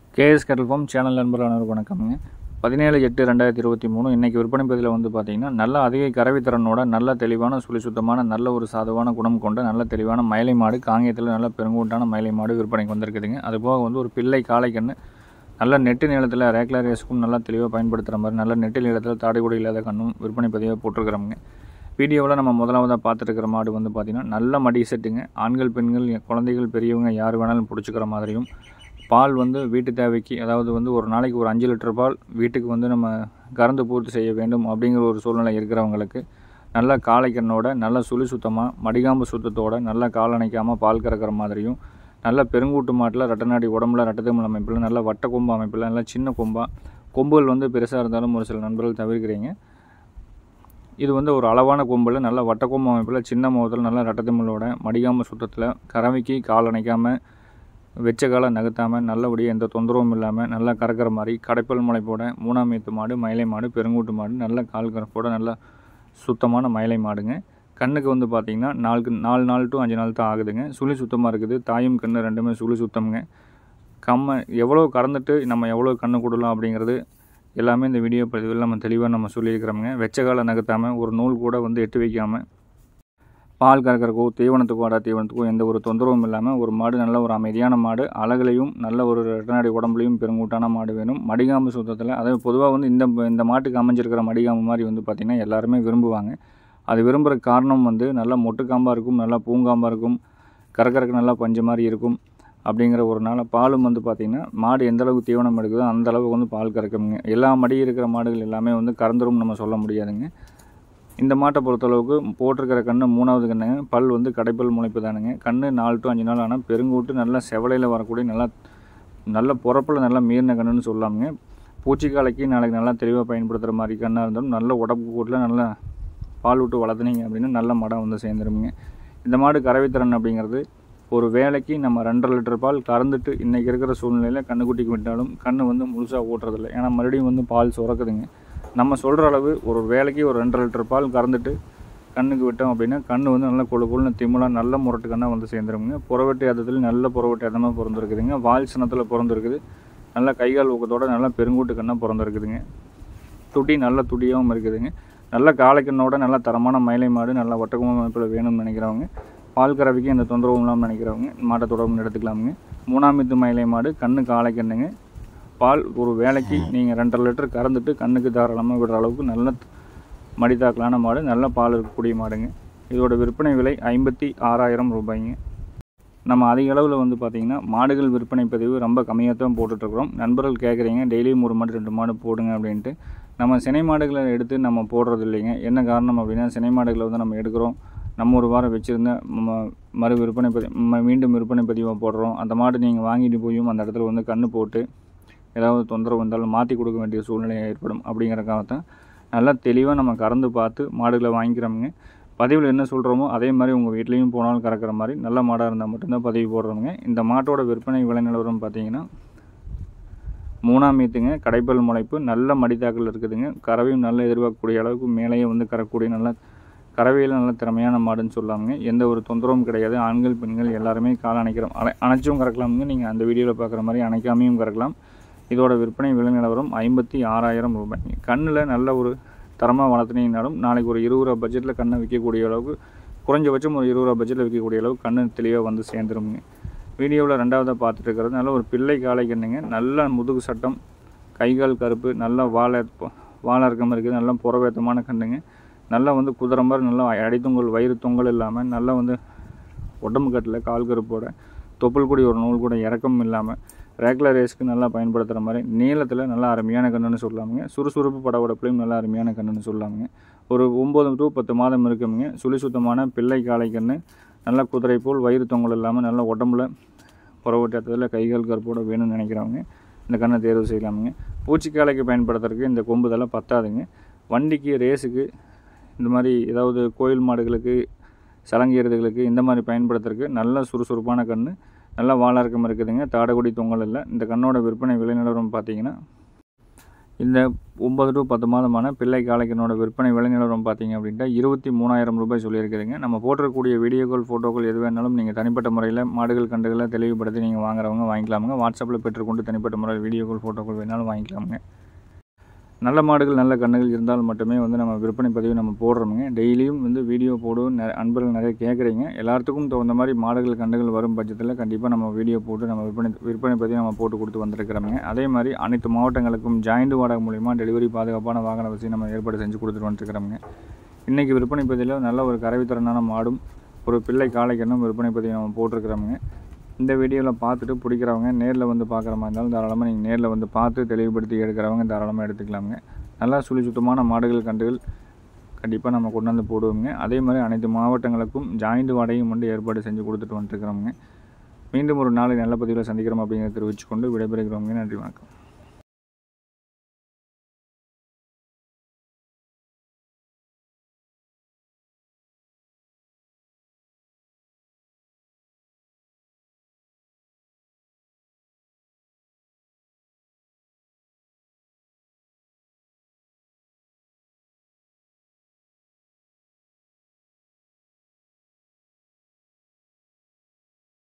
KS கேட்டல் form channel நண்பர்களான வணக்கம்ங்க பதினேழு எட்டு ரெண்டாயிரத்தி இருபத்தி மூணு இன்றைக்கி விற்பனை பதிவில் வந்து பார்த்திங்கன்னா நல்ல அதிக கறவைத்திறனோட நல்ல தெளிவான சுழி சுத்தமான நல்ல ஒரு சாதுவான குணம் கொண்ட நல்ல தெளிவான மயிலை மாடு காங்கேயத்தில் நல்ல பெருங்கூட்டான மயிலை மாடு விற்பனைக்கு வந்திருக்குதுங்க அதுபோக வந்து ஒரு பிள்ளை காளைக்கன்று நல்ல நெட்டு நீளத்தில் ரேக்லர் ரேஸுக்கும் நல்லா தெளிவாக பயன்படுத்துகிற மாதிரி நல்ல நெட்டு நீளத்தில் தாடைக்கூட இல்லாத கண்ணும் விற்பனை பதிவாக போட்டிருக்கிறோமுங்க வீடியோவில் நம்ம முதலாவதாக பார்த்துருக்கிற மாடு வந்து பார்த்திங்கன்னா நல்ல மடி செட்டுங்க ஆண்கள் பெண்கள் குழந்தைகள் பெரியவங்க யார் வேணாலும் பிடிச்சிக்கிற மாதிரியும் பால் வந்து வீட்டு தேவைக்கு அதாவது வந்து ஒரு நாளைக்கு ஒரு அஞ்சு லிட்டர் பால் வீட்டுக்கு வந்து நம்ம கறந்து பூர்த்தி செய்ய வேண்டும் அப்படிங்கிற ஒரு சூழ்நிலை இருக்கிறவங்களுக்கு நல்ல காளைக்கண்ணோட நல்ல சுழி சுத்தமாக மடிகாம்பு சுத்தத்தோட நல்லா கால் அணைக்காமல் பால் கறக்கிற மாதிரியும் நல்ல பெருங்கூட்டு மாட்டில் ரெட்டநாடி உடம்புல ரெட்டத்தமிழ் அமைப்பில் நல்ல வட்ட கொம்பு அமைப்பில் நல்ல சின்ன கொம்பாக கொம்புகள் வந்து பெருசாக இருந்தாலும் ஒரு சில நண்பர்கள் தவிர்க்கிறீங்க இது வந்து ஒரு அளவான கொம்பில் நல்ல வட்டக்கொம்பு அமைப்பில் சின்ன முகத்தில் நல்ல ரெட்டத்தமிழோட மடிகாம சுத்தத்தில் கறவைக்கு கால் அணைக்காமல் வெச்ச காலை நகர்த்தாமல் நல்லபடியாக எந்த தொந்தரவும் இல்லாமல் நல்லா கறக்கிற மாதிரி கடைப்பல் முளைப்போட மூணாம் ஏத்து மாடு மயிலை மாடு பெருங்கூட்டு மாடு நல்ல கால் கறப்போட நல்ல சுத்தமான மயிலை மாடுங்க கண்ணுக்கு வந்து பார்த்திங்கன்னா நாலுக்கு நாலு நாள் டு அஞ்சு நாள் தான் ஆகுதுங்க சுழி சுத்தமாக இருக்குது தாயும் கண்ணு ரெண்டுமே சுழி சுத்தம்ங்க கம்ம எவ்வளோ கறந்துட்டு நம்ம எவ்வளோ கண்ணு கொடுலாம் அப்படிங்கிறது எல்லாமே இந்த வீடியோ பதிவில் நம்ம தெளிவாக நம்ம சொல்லியிருக்கிறோமுங்க வெச்ச காலை நகர்த்தாமல் ஒரு நூல் கூட வந்து எட்டு வைக்காமல் பால் கறக்கிறக்கோ தீவனத்துக்கோ அடா தீவனத்துக்கோ எந்த ஒரு தொந்தரவும் இல்லாமல் ஒரு மாடு நல்ல ஒரு அமைதியான மாடு அழகுலையும் நல்ல ஒரு ரெட்டநாடி உடம்புலையும் பெருங்கூட்டான மாடு வேணும் மடிகாம்பு சுத்தத்தில் அதாவது பொதுவாக வந்து இந்த இந்த மாட்டுக்கு அமைஞ்சிருக்கிற மடிகாம்பு மாதிரி வந்து பார்த்திங்கன்னா எல்லாருமே விரும்புவாங்க அது விரும்புகிற காரணம் வந்து நல்லா மொட்டுக்காம்பாக இருக்கும் நல்லா பூங்காம்பாக இருக்கும் கறக்கறக்கு நல்லா பஞ்சு மாதிரி இருக்கும் அப்படிங்கிற ஒரு நாள் பாலும் வந்து பார்த்திங்கன்னா மாடு எந்த அளவுக்கு தீவனம் எடுக்குதோ அந்த அளவுக்கு வந்து பால் கறக்குங்க எல்லா மடி இருக்கிற மாடுகள் எல்லாமே வந்து கறந்துரும் நம்ம சொல்ல முடியாதுங்க இந்த மாட்டை பொறுத்தளவுக்கு போட்டிருக்கிற கன்று மூணாவது கண்ணுங்க பல் வந்து கடைப்பல் முளைப்பு தானுங்க கன்று நாலு டு அஞ்சு நாள் ஆனால் பெருங்கூட்டு நல்லா செவலையில் வரக்கூடிய நல்லா நல்ல புறப்பில் நல்லா மீறின கண்ணுன்னு சொல்லாமுங்க பூச்சிக்காலைக்கு நாளைக்கு நல்லா தெளிவாக பயன்படுத்துகிற மாதிரி கண்ணாக இருந்தாலும் நல்ல உடம்பு கூட்டில் நல்லா பால் விட்டு வளர்த்துனீங்க அப்படின்னா நல்ல மாடாக வந்து சேர்ந்துருமுங்க இந்த மாடு கறவைத்திறன் அப்படிங்கிறது ஒரு வேலைக்கு நம்ம ரெண்டரை லிட்டர் பால் கறந்துட்டு இன்றைக்கி இருக்கிற சூழ்நிலையில் கண்ணுக்குட்டிக்கு விட்டாலும் கண்ணு வந்து முழுசாக ஊட்டுறதில்ல ஏன்னா மறுபடியும் வந்து பால் சுரக்குதுங்க நம்ம சொல்கிற அளவு ஒரு வேலைக்கு ஒரு ரெண்டரை லிட்டர் பால் கறந்துட்டு கண்ணுக்கு விட்டோம் அப்படின்னா கண்ணு வந்து நல்லா கொழு கொழுன்னு திமுலாக நல்ல முரட்டு கண்ணாக வந்து சேர்ந்துருங்க புறவெட்டி அதத்தில் நல்ல புறவெட்டி அதமாக பிறந்திருக்குதுங்க வால் சினத்தில் பிறந்திருக்குது நல்ல கைகால் ஊக்கத்தோட நல்லா பெருங்கூட்டு கண்ணாக பிறந்திருக்குதுங்க துடி நல்ல துடியாகவும் இருக்குதுங்க நல்ல காளைக்கண்ணோட நல்ல தரமான மயிலை மாடு நல்ல ஒட்டகமான அமைப்பில் வேணும்னு நினைக்கிறவங்க பால் கறவைக்கு எந்த தொந்தரவும் இல்லாமல் நினைக்கிறவங்க மாட்டை தொடர்பு எடுத்துக்கலாமுங்க மூணாமித்து மயிலை மாடு கண்ணு காளைக்கண்ணுங்க பால் ஒரு வேலைக்கு நீங்கள் ரெண்டரை லிட்டர் கறந்துட்டு கண்ணுக்கு தாராளமாக விடுற அளவுக்கு நல்ல மடிதாக்கலான மாடு நல்ல பால் இருக்கக்கூடிய மாடுங்க இதோட விற்பனை விலை ஐம்பத்தி ஆறாயிரம் ரூபாய்ங்க நம்ம அதிக அளவில் வந்து பார்த்திங்கன்னா மாடுகள் விற்பனை பதிவு ரொம்ப கம்மியாக தான் போட்டுட்ருக்குறோம் நண்பர்கள் கேட்குறீங்க டெய்லியும் ஒரு மாடு ரெண்டு மாடு போடுங்க அப்படின்ட்டு நம்ம சினை மாடுகளை எடுத்து நம்ம போடுறது இல்லைங்க என்ன காரணம் அப்படின்னா சினை மாடுகளை வந்து நம்ம எடுக்கிறோம் நம்ம ஒரு வாரம் வச்சுருந்த நம்ம மறு விற்பனை பதி மீண்டும் விற்பனை பதிவாக போடுறோம் அந்த மாடு நீங்கள் வாங்கிட்டு போயும் அந்த இடத்துல வந்து கன்று போட்டு ஏதாவது தொந்தரவு வந்தாலும் மாற்றி கொடுக்க வேண்டிய சூழ்நிலை ஏற்படும் அப்படிங்கிறக்காக தான் நல்லா தெளிவாக நம்ம கறந்து பார்த்து மாடுகளை வாங்கிக்கிறோமுங்க பதிவில் என்ன சொல்கிறோமோ அதே மாதிரி உங்கள் வீட்லேயும் போனாலும் கறக்கிற மாதிரி நல்ல மாடாக இருந்தால் மட்டும்தான் பதிவு போடுறோமுங்க இந்த மாட்டோட விற்பனை விலை நிலவரம் பார்த்தீங்கன்னா மூணாம் மீத்துங்க கடைப்பல் முளைப்பு நல்ல மடித்தாக்கல் இருக்குதுங்க கறவையும் நல்ல எதிர்பார்க்கக்கூடிய அளவுக்கு மேலேயே வந்து கறக்கூடிய நல்ல கறவையில் நல்ல திறமையான மாடுன்னு சொல்லாமுங்க எந்த ஒரு தொந்தரவும் கிடையாது ஆண்கள் பெண்கள் எல்லாருமே கால் அணைக்கிறோம் அணை அணைச்சும் கறக்கலாமுங்க நீங்கள் அந்த வீடியோவில் பார்க்குற மாதிரி அணைக்காமையும் கறக்கலாம் இதோட விற்பனை விலை நிலவரம் ஐம்பத்தி ஆறாயிரம் ரூபாய் கண்ணில் நல்ல ஒரு தரமாக வளர்த்துனீங்கனாலும் நாளைக்கு ஒரு இருபது ரூபா பட்ஜெட்டில் கண்ணை விற்கக்கூடிய அளவுக்கு குறைஞ்சபட்சம் ஒரு இருபது ரூபா பட்ஜெட்டில் விற்கக்கூடிய அளவுக்கு கண்ணு தெளிவாக வந்து சேர்ந்துருமுங்க வீடியோவில் ரெண்டாவதாக பார்த்துட்டு இருக்கிறது நல்ல ஒரு பிள்ளை காலை கண்ணுங்க நல்ல முதுகு சட்டம் கைகால் கருப்பு நல்ல வாழை வாழை இருக்க இருக்குது நல்ல புறவேத்தமான கண்ணுங்க நல்லா வந்து குதிரை மாதிரி நல்லா அடித்தொங்கல் வயிறு தொங்கல் இல்லாமல் நல்லா வந்து உடம்பு கட்டில் கால் கருப்போட தொப்புள் கூடி ஒரு நூல் கூட இறக்கம் இல்லாமல் ரேக்லர் ரேஸ்க்கு நல்லா பயன்படுத்துகிற மாதிரி நீளத்தில் நல்லா அருமையான கண்ணுன்னு சொல்லாமுங்க சுறுசுறுப்பு படவடப்புலையும் நல்லா அருமையான கண்ணுன்னு சொல்லாமுங்க ஒரு ஒம்பது டு பத்து மாதம் இருக்குங்க சுழி சுத்தமான பிள்ளை காளை கன்று நல்ல குதிரை போல் வயிறு தொங்கல் இல்லாமல் நல்ல உடம்புல புறவட்டத்தில் கைகால் கருப்போட வேணும்னு நினைக்கிறவங்க இந்த கண்ணை தேர்வு செய்யலாமுங்க பூச்சிக்காலைக்கு பயன்படுத்துறதுக்கு இந்த கொம்புதெல்லாம் பத்தாதுங்க வண்டிக்கு ரேஸுக்கு இந்த மாதிரி ஏதாவது கோயில் மாடுகளுக்கு சலங்கேறுதுகளுக்கு இந்த மாதிரி பயன்படுத்துறதுக்கு நல்ல சுறுசுறுப்பான கண் நல்லா வாழறக்கம் இருக்குதுங்க தாடகுடி தொங்கல் இல்லை இந்த கண்ணோட விற்பனை விலை நிலவரம் பார்த்தீங்கன்னா இந்த ஒம்பது டு பத்து மாதமான பிள்ளை காளைக்கனோட விற்பனை விலை நிலவரம் பார்த்தீங்க அப்படின்ட்டா இருபத்தி மூணாயிரம் ரூபாய் சொல்லியிருக்கிறீங்க நம்ம போட்டிருக்கக்கூடிய வீடியோக்கள் ஃபோட்டோக்கள் எது வேணாலும் நீங்கள் தனிப்பட்ட முறையில் மாடுகள் கண்டுகளை தெளிவுபடுத்தி நீங்கள் வாங்குறவங்க வாங்கிக்கலாமுங்க வாட்ஸ்அப்பில் பெற்றுக்கொண்டு தனிப்பட்ட முறையில் வீடியோக்கள் ஃபோட்டோக்கள் வேணாலும் வாங்கிக்கலாமுங்க நல்ல மாடுகள் நல்ல கண்ணுகள் இருந்தால் மட்டுமே வந்து நம்ம விற்பனை பதிவு நம்ம போடுறோமுங்க டெய்லியும் வந்து வீடியோ போடுவோம் நெ அன்பர்கள் நிறைய கேட்குறீங்க எல்லாத்துக்கும் தகுந்த மாதிரி மாடுகள் கண்டுகள் வரும் பட்சத்தில் கண்டிப்பாக நம்ம வீடியோ போட்டு நம்ம விற்பனை விற்பனை பதிவு நம்ம போட்டு கொடுத்து வந்திருக்கிறோமுங்க அதே மாதிரி அனைத்து மாவட்டங்களுக்கும் ஜாயிண்ட் வாடகை மூலிமா டெலிவரி பாதுகாப்பான வாகன வசதி நம்ம ஏற்பாடு செஞ்சு கொடுத்துட்டு வந்துருக்கிறோமுங்க இன்றைக்கி விற்பனை பதிவில் நல்ல ஒரு கறவைத்திறனான மாடும் ஒரு பிள்ளை காளைக்கண்ணும் விற்பனை பதிவு நம்ம போட்டிருக்கிறோமுங்க இந்த வீடியோவில் பார்த்துட்டு பிடிக்கிறவங்க நேரில் வந்து பார்க்குற மாதிரி இருந்தாலும் தாராளமாக நீங்கள் நேரில் வந்து பார்த்து தெளிவுபடுத்தி எடுக்கிறவங்க தாராளமாக எடுத்துக்கலாமுங்க நல்லா சுழி சுத்தமான மாடுகள் கண்டுகள் கண்டிப்பாக நம்ம கொண்டு வந்து போடுவோங்க அதே மாதிரி அனைத்து மாவட்டங்களுக்கும் ஜாயிண்ட் வாடகையும் வந்து ஏற்பாடு செஞ்சு கொடுத்துட்டு வந்துட்டுருக்கிறோமுங்க மீண்டும் ஒரு நாளை நல்ல பதிவில் சந்திக்கிறோம் அப்படிங்கிறத தெரிவிச்சுக்கொண்டு விடைபெறுகிறோங்க நன்றி வணக்கம்